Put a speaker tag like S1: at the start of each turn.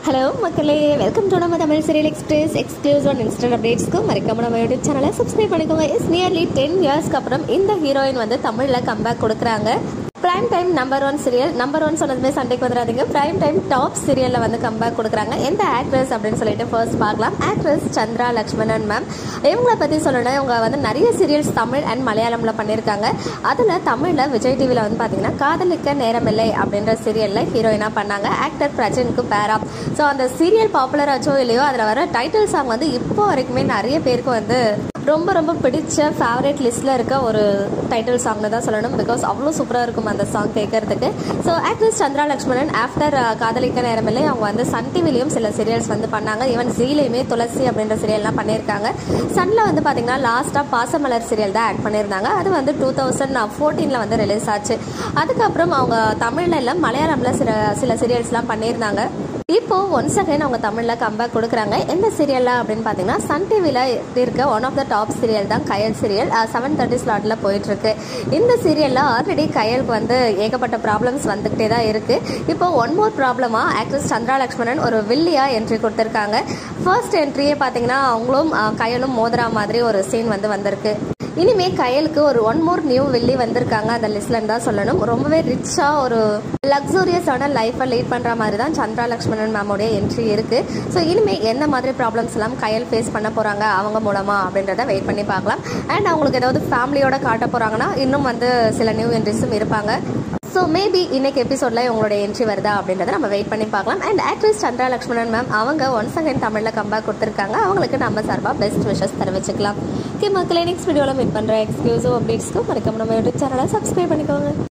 S1: hello மக்களே welcome to நம்ம Tamil serial express exclusive and instant அப்டேட்ஸ்க்கு மறக்காம நம்ம யூடியூப் சேனலை சப்ஸ்கிரைப் பண்ணிக்கோங்க இஸ் நியர்லி டென் இயர்ஸ்க்கு அப்புறம் இந்த ஹீரோயின் வந்து தமிழில் கம்பேக் கொடுக்குறாங்க prime time number one serial number one சொன்னதுமே சண்டைக்கு வந்துடாதீங்க பிரைம் டைம் டாப் சீரியலில் வந்து கம்பேக் கொடுக்குறாங்க எந்த ஆக்ட்ரஸ் அப்படின்னு சொல்லிட்டு ஃபர்ஸ்ட் பார்க்கலாம் ஆக்ட்ரஸ் சந்திரா லக்ஷ்மணன் மேம் இவங்கள பற்றி சொல்லணும்னா இவங்க வந்து நிறைய சீரியல்ஸ் தமிழ் அண்ட் மலையாளமில் பண்ணியிருக்காங்க அதில் தமிழில் விஜய் டிவியில் வந்து பார்த்தீங்கன்னா காதலிக்க நேரமில்லை அப்படின்ற சீரியலில் ஹீரோயினாக பண்ணாங்க ஆக்டர் பிரஜனுக்கு பேரா ஸோ அந்த சீரியல் பாப்புலர் ஆச்சோ இல்லையோ அதில் வர டைட்டில் சாங் வந்து இப்போ வரைக்குமே நிறைய பேருக்கு வந்து ரொம்ப ரொம்ப பிடிச்ச ஃபேவரட் லிஸ்ட்டில் இருக்க ஒரு டைட்டில் சாங்னு தான் சொல்லணும் பிகாஸ் அவ்வளோ சூப்பராக இருக்கும் அந்த சாங் கேட்கறதுக்கு so actress Chandra Lakshmanan after Kaadhalikka Neramillai அவங்க வந்து சன் டிவிலையும் சில சீரியல்ஸ் வந்து பண்ணாங்க ஈவன் ஜீலையுமே துளசி அப்படின்ற சீரியல்லாம் பண்ணியிருக்காங்க சன்னில் வந்து பார்த்தீங்கன்னா லாஸ்ட்டாக பாசமலர் சீரியல் தான் ஆட் பண்ணியிருந்தாங்க அது வந்து டூ தௌசண்ட் ஃபோர்டீனில் வந்து ரிலீஸ் ஆச்சு அதுக்கப்புறம் அவங்க தமிழில் இல்லை மலையாளமில் சில சில சீரியல்ஸ்லாம் பண்ணியிருந்தாங்க இப்போ ஒன்ஸ் அகைன் அவங்க தமிழில் கம்பேக் கொடுக்குறாங்க எந்த சீரியலில் அப்படின்னு பார்த்தீங்கன்னா சன் டிவியில் இருக்க one of the top serial தான் கயல் சீரியல் செவன் தேர்ட்டி ஸ்லாட்டில் போயிட்டுருக்கு இந்த சீரியலில் ஆல்ரெடி கயலுக்கு வந்து ஏகப்பட்ட ப்ராப்ளம்ஸ் வந்துக்கிட்டே தான் இருக்குது இப்போ ஒன் மோர் ப்ராப்ளமாக ஆக்ட்ரஸ் சந்திரா லக்ஷ்மணன் ஒரு வில்லியாக என்ட்ரி கொடுத்துருக்காங்க ஃபர்ஸ்ட் என்ட்ரியே பார்த்தீங்கன்னா அவங்களும் அஹ், கயலும் மோதிரா மாதிரி ஒரு சீன் வந்து வந்திருக்கு இனிமே கயலுக்கு ஒரு ஒன் மோர் நியூ வெள்ளி வந்திருக்காங்க அந்த லிஸ்ட்லன்னு தான் சொல்லணும் ரொம்பவே ரிச்சாக ஒரு லக்ஸூரியஸான லைஃப்பை லீட் பண்ணுற மாதிரி தான் சந்திரா லக்ஷ்மணன் மேமோடைய என்ட்ரி இருக்குது ஸோ இனிமேல் எந்த மாதிரி ப்ராப்ளம்ஸ் எல்லாம் கயல் ஃபேஸ் பண்ண போகிறாங்க அவங்க மூலமாக அப்படின்றத வெயிட் பண்ணி பார்க்கலாம் அண்ட் அவங்களுக்கு ஏதாவது ஃபேமிலியோட காட்ட போகிறாங்கன்னா இன்னும் வந்து சில நியூ என்ட்ரிஸும் இருப்பாங்க ஸோ மேபி இன்னைக்கு எபிசோடில் இவங்களோட என்ட்ரி வருதா அப்படின்றத நம்ம வெயிட் பண்ணி பார்க்கலாம் and actress Chandra Lakshmanan ma'am அவங்க ஒன்ஸ் அகைன் தமிழில் கம்பேக் கொடுத்துருக்காங்க அவங்களுக்கு நம்ம சார்பாக பெஸ்ட் விஷஸ் தெரிவிச்சுக்கலாம் ஓகே மக்களே நெக்ஸ்ட் வீடியோவில் மீட் பண்ணுற எக்ஸ்க்ளூசிவ் அப்டேட்ஸ்க்கு மறக்காம நம்ம யூடியூப் சேனலை சப்ஸ்கிரைப் பண்ணிக்கோங்க